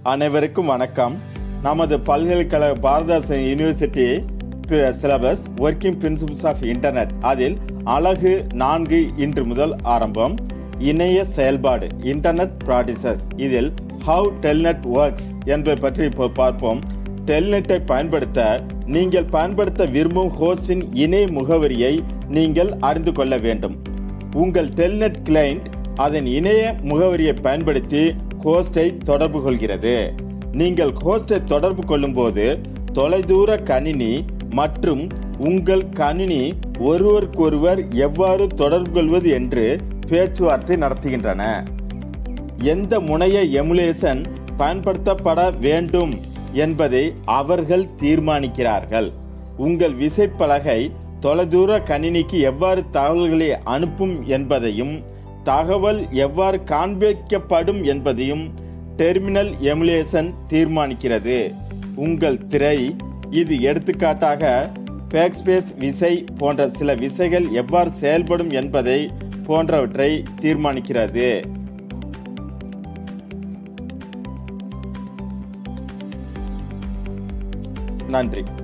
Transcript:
அனைவருக்கும் வணக்கம் நமது பல்கலைக்கழக Bharathidasan university syllabus working principles of internet அதில் அழகு நான்கு இன்று முதல் ஆரம்பம் இணைய செயல்பாடு இன்டர்நெட் ப்ராக்டிசஸ் இதில் ஹவு டெல்நெட் ஒர்க்ஸ் என்பதை பற்றி இப்போ பார்ப்போம் டெல்நெட்டை பயன்படுத்த நீங்கள் பயன்படுத்த விரும்பும் ஹோஸ்டின் இணைய முகவரியை நீங்கள் அறிந்து கொள்ள வேண்டும் உங்கள் டெல்நெட் கிளையண்ட் அதன் இணைய முகவரியை பயன்படுத்தி ஹோஸ்டை தொடர்பு கொள்கிறது நீங்கள் ஹோஸ்டை தொடர்பு கொள்ளும்போது தொலைதூர கணினி மற்றும் உங்கள் கணினி ஒருவருக்கொருவர் எவ்வாறு தொடர்பு கொள்வது என்று பேச்சுவார்த்தை நடத்துகின்றன எந்த முனைய எமுலேஷன் பயன்படுத்தப்பட வேண்டும் என்பதை அவர்கள் தீர்மானிக்கிறார்கள் உங்கள் விசைப்பலகை தொலைதூர கணினிக்கு எவ்வாறு தகவல்களை அனுப்பும் என்பதையும் தகவல் எவ்வாறு காண்பிக்கப்படும் என்பதையும் டெர்மினல் எமுலேஷன் தீர்மானிக்கிறது உங்கள் திரை இது எடுத்துக்காட்டாக பேக்ஸ்பேஸ் விசை போன்ற சில விசைகள் எவ்வாறு செயல்படும் என்பதை போன்றவற்றை தீர்மானிக்கிறது நன்றி